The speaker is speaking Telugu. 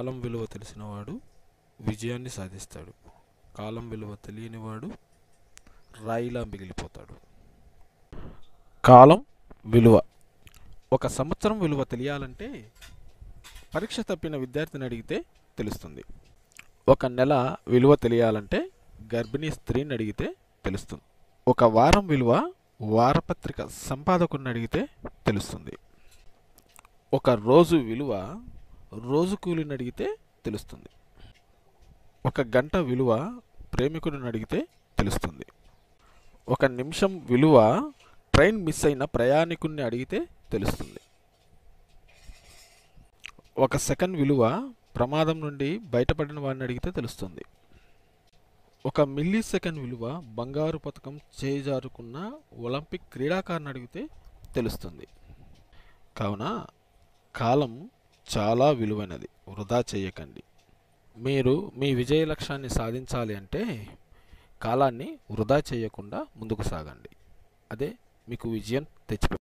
కాలం విలువ తెలిసినవాడు విజయాన్ని సాధిస్తాడు కాలం విలువ తెలియనివాడు రాయిలా మిగిలిపోతాడు కాలం విలువ ఒక సంవత్సరం విలువ తెలియాలంటే పరీక్ష తప్పిన విద్యార్థిని అడిగితే తెలుస్తుంది ఒక నెల విలువ తెలియాలంటే గర్భిణీ స్త్రీని అడిగితే తెలుస్తుంది ఒక వారం విలువ వారపత్రిక సంపాదకుడిని అడిగితే తెలుస్తుంది ఒక రోజు విలువ రోజు కూలిని అడిగితే తెలుస్తుంది ఒక గంట విలువ ప్రేమికుడిని అడిగితే తెలుస్తుంది ఒక నిమిషం విలువ ట్రైన్ మిస్ అయిన ప్రయాణికుడిని అడిగితే తెలుస్తుంది ఒక సెకండ్ విలువ ప్రమాదం నుండి బయటపడిన వాడిని అడిగితే తెలుస్తుంది ఒక మిల్లీ సెకండ్ విలువ బంగారు పథకం చేజారుకున్న ఒలింపిక్ క్రీడాకారుని అడిగితే తెలుస్తుంది కావున కాలం చాలా విలువైనది వృధా చేయకండి మీరు మీ విజయ లక్ష్యాన్ని సాధించాలి అంటే కాలాన్ని వృధా చేయకుండా ముందుకు సాగండి అదే మీకు విజయం తెచ్చిపె